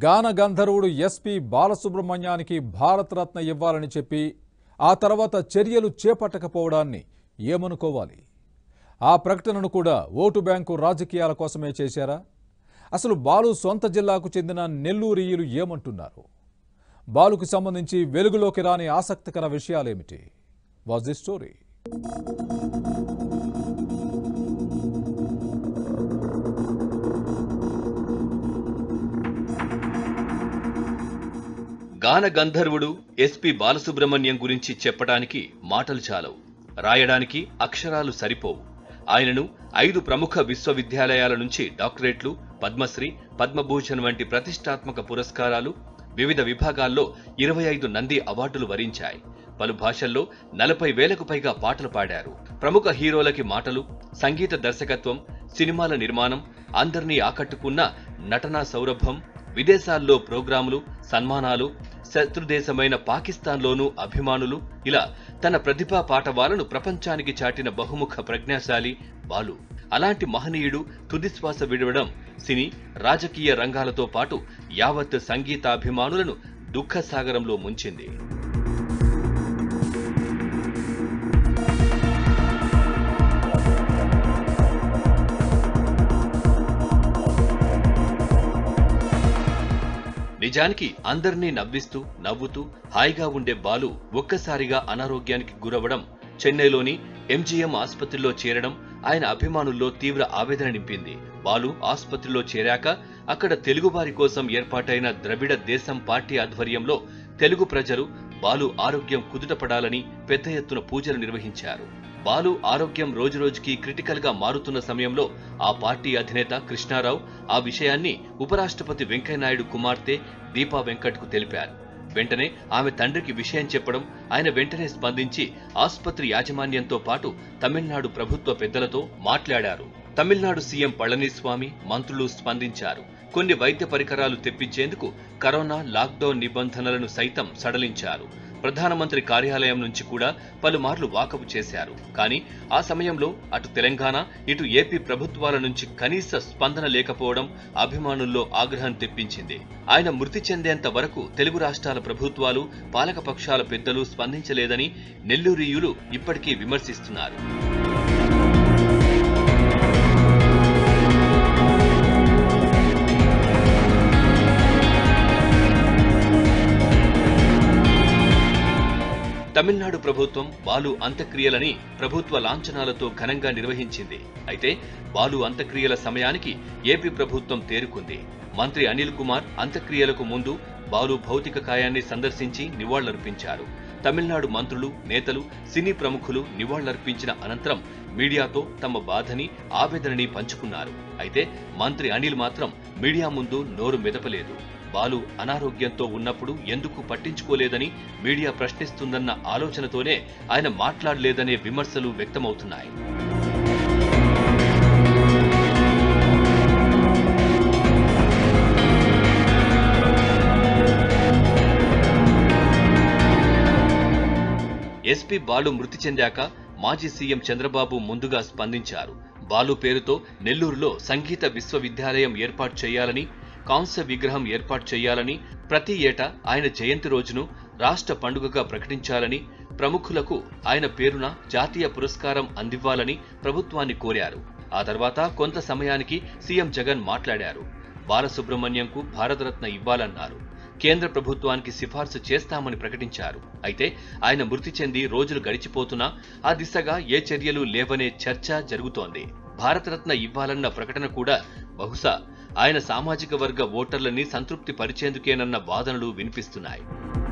గాన గంధర్వుడు ఎస్పి బాలసుబ్రహ్మణ్యానికి భారతరత్న ఇవ్వాలని చెప్పి ఆ తర్వాత చర్యలు చేపట్టకపోవడాన్ని ఏమనుకోవాలి ఆ ప్రకటనను కూడా ఓటు బ్యాంకు రాజకీయాల కోసమే చేశారా అసలు బాలు సొంత జిల్లాకు చెందిన నెల్లూరియులు ఏమంటున్నారు బాలుకు సంబంధించి వెలుగులోకి రాని ఆసక్తికర విషయాలేమిటి వాజ్ ది స్టోరీ గాన గంధర్వుడు ఎస్పి బాలసుబ్రహ్మణ్యం గురించి చెప్పడానికి మాటలు చాలవు రాయడానికి అక్షరాలు సరిపోవు ఆయనను ఐదు ప్రముఖ విశ్వవిద్యాలయాల నుంచి డాక్టరేట్లు పద్మశ్రీ పద్మభూషణ్ వంటి ప్రతిష్టాత్మక పురస్కారాలు వివిధ విభాగాల్లో ఇరవై ఐదు నంది అవార్డులు వరించాయి పలు భాషల్లో నలభై వేలకు పైగా పాటలు పాడారు ప్రముఖ హీరోలకి మాటలు సంగీత దర్శకత్వం సినిమాల నిర్మాణం అందరినీ ఆకట్టుకున్న నటనా సౌరభం విదేశాల్లో ప్రోగ్రాములు సన్మానాలు శత్రుదేశమైన పాకిస్తాన్లోనూ అభిమానులు ఇలా తన ప్రతిభా పాటవాలను ప్రపంచానికి చాటిన బహుముఖ ప్రజ్ఞాశాలి బాలు అలాంటి మహనీయుడు తుదిశ్వాస విడవడం సినీ రాజకీయ రంగాలతో పాటు యావత్ సంగీతాభిమానులను దుఃఖ సాగరంలో ముంచింది నిజానికి అందరినీ నవ్విస్తూ నవ్వుతూ హాయిగా ఉండే బాలు ఒక్కసారిగా అనారోగ్యానికి గురవడం చెన్నైలోని ఎంజీఎం ఆసుపత్రిలో చేరడం ఆయన అభిమానుల్లో తీవ్ర ఆవేదన నింపింది బాలు ఆసుపత్రిలో చేరాక అక్కడ తెలుగువారి కోసం ఏర్పాటైన ద్రవిడ దేశం పార్టీ ఆధ్వర్యంలో తెలుగు ప్రజలు బాలు ఆరోగ్యం కుదుటపడాలని పెద్ద ఎత్తున పూజలు నిర్వహించారు బాలు ఆరోగ్యం రోజురోజుకి క్రిటికల్ గా మారుతున్న సమయంలో ఆ పార్టీ అధినేత కృష్ణారావు ఆ విషయాన్ని ఉపరాష్ట్రపతి వెంకయ్యనాయుడు కుమార్తె దీపా వెంకట్కు తెలిపారు వెంటనే ఆమె తండ్రికి విషయం చెప్పడం ఆయన వెంటనే స్పందించి ఆసుపత్రి యాజమాన్యంతో పాటు తమిళనాడు ప్రభుత్వ పెద్దలతో మాట్లాడారు తమిళనాడు సీఎం పళనిస్వామి మంత్రులు స్పందించారు కొన్ని వైద్య పరికరాలు తెప్పించేందుకు కరోనా లాక్డౌన్ నిబంధనలను సైతం సడలించారు ప్రధానమంత్రి కార్యాలయం నుంచి కూడా పలుమార్లు వాకపు చేశారు కానీ ఆ సమయంలో అటు తెలంగాణ ఇటు ఏపీ ప్రభుత్వాల నుంచి కనీస స్పందన లేకపోవడం అభిమానుల్లో ఆగ్రహం తెప్పించింది ఆయన మృతి చెందేంత వరకు తెలుగు రాష్ట్రాల ప్రభుత్వాలు పాలకపక్షాల పెద్దలు స్పందించలేదని నెల్లూరియులు ఇప్పటికీ విమర్శిస్తున్నారు తమిళనాడు ప్రభుత్వం బాలు అంత్యక్రియలని ప్రభుత్వ లాంఛనాలతో ఘనంగా నిర్వహించింది అయితే బాలు అంత్యక్రియల సమయానికి ఏపీ ప్రభుత్వం తేరుకుంది మంత్రి అనిల్ కుమార్ అంత్యక్రియలకు ముందు బాలు భౌతిక కాయాన్ని సందర్శించి నివాళులర్పించారు తమిళనాడు మంత్రులు నేతలు సినీ ప్రముఖులు నివాళులర్పించిన అనంతరం మీడియాతో తమ బాధని ఆవేదనని పంచుకున్నారు అయితే మంత్రి అనిల్ మాత్రం మీడియా ముందు నోరు మెదపలేదు బాలు అనారోగ్యంతో ఉన్నప్పుడు ఎందుకు పట్టించుకోలేదని మీడియా ప్రశ్నిస్తుందన్న ఆలోచనతోనే ఆయన మాట్లాడలేదనే విమర్శలు వ్యక్తమవుతున్నాయి ఎస్పీ బాలు మృతి చెందాక మాజీ సీఎం చంద్రబాబు ముందుగా స్పందించారు బాలు పేరుతో నెల్లూరులో సంగీత విశ్వవిద్యాలయం ఏర్పాటు చేయాలని కాంస్య విగ్రహం ఏర్పాటు చేయాలని ప్రతి ఏటా ఆయన జయంతి రోజును రాష్ట్ర పండుగగా ప్రకటించాలని ప్రముఖులకు ఆయన పేరున జాతీయ పురస్కారం అందివ్వాలని ప్రభుత్వాన్ని కోరారు ఆ తర్వాత కొంత సమయానికి సీఎం జగన్ మాట్లాడారు బాలసుబ్రహ్మణ్యంకు భారతరత్న ఇవ్వాలన్నారు కేంద్ర ప్రభుత్వానికి సిఫార్సు చేస్తామని ప్రకటించారు అయితే ఆయన మృతి చెంది రోజులు గడిచిపోతున్నా ఆ దిశగా ఏ చర్యలు లేవనే చర్చ జరుగుతోంది భారతరత్న ఇవ్వాలన్న ప్రకటన కూడా బహుశా ఆయన సామాజిక వర్గ ఓటర్లని సంతృప్తి పరిచేందుకేనన్న వాదనలు వినిపిస్తున్నాయి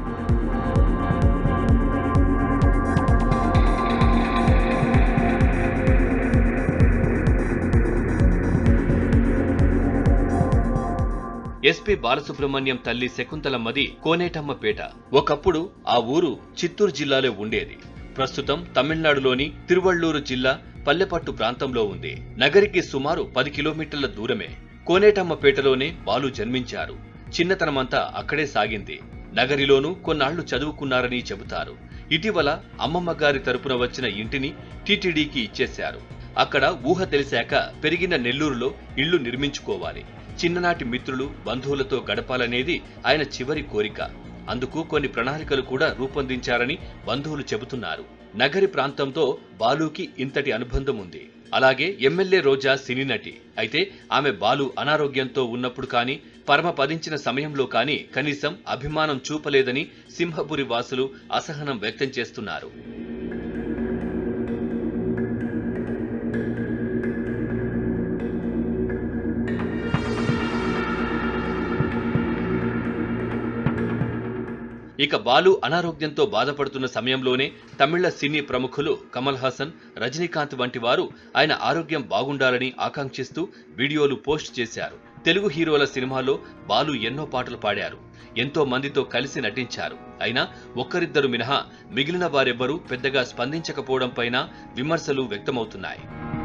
ఎస్పీ బాలసుబ్రహ్మణ్యం తల్లి శకుంతలమ్మది కోనేటమ్మపేట ఒకప్పుడు ఆ ఊరు చిత్తూరు జిల్లాలో ఉండేది ప్రస్తుతం తమిళనాడులోని తిరువళ్ళూరు జిల్లా పల్లెపట్టు ప్రాంతంలో ఉంది నగరికి సుమారు పది కిలోమీటర్ల దూరమే కోనేటమ్మపేటలోనే బాలు జన్మించారు చిన్నతనమంతా అక్కడే సాగింది నగరిలోనూ కొన్నాళ్లు చదువుకున్నారని చెబుతారు ఇటీవల అమ్మమ్మ గారి తరపున వచ్చిన ఇంటిని టీటీడీకి ఇచ్చేశారు అక్కడ ఊహ తెలిసాక పెరిగిన నెల్లూరులో ఇళ్లు నిర్మించుకోవాలి చిన్ననాటి మిత్రులు బంధువులతో గడపాలనేది ఆయన చివరి కోరిక అందుకు కొన్ని ప్రణాళికలు కూడా రూపొందించారని బంధువులు చెబుతున్నారు నగరి ప్రాంతంతో బాలుకి ఇంతటి అనుబంధం ఉంది అలాగే ఎమ్మెల్యే రోజా సినీ నటి అయితే ఆమె బాలు అనారోగ్యంతో ఉన్నప్పుడు కానీ పరమ పదించిన సమయంలో కానీ కనీసం అభిమానం చూపలేదని సింహపురి వాసులు అసహనం వ్యక్తం చేస్తున్నారు ఇక బాలు అనారోగ్యంతో బాధపడుతున్న సమయంలోనే తమిళ సినీ ప్రముఖులు కమల్ హాసన్ రజనీకాంత్ వంటి వారు ఆయన ఆరోగ్యం బాగుండాలని ఆకాంక్షిస్తూ వీడియోలు పోస్ట్ చేశారు తెలుగు హీరోల సినిమాలో బాలు ఎన్నో పాటలు పాడారు ఎంతో మందితో కలిసి నటించారు అయినా ఒక్కరిద్దరు మినహా మిగిలిన వారెవ్వరూ పెద్దగా స్పందించకపోవడం పైన విమర్శలు వ్యక్తమవుతున్నాయి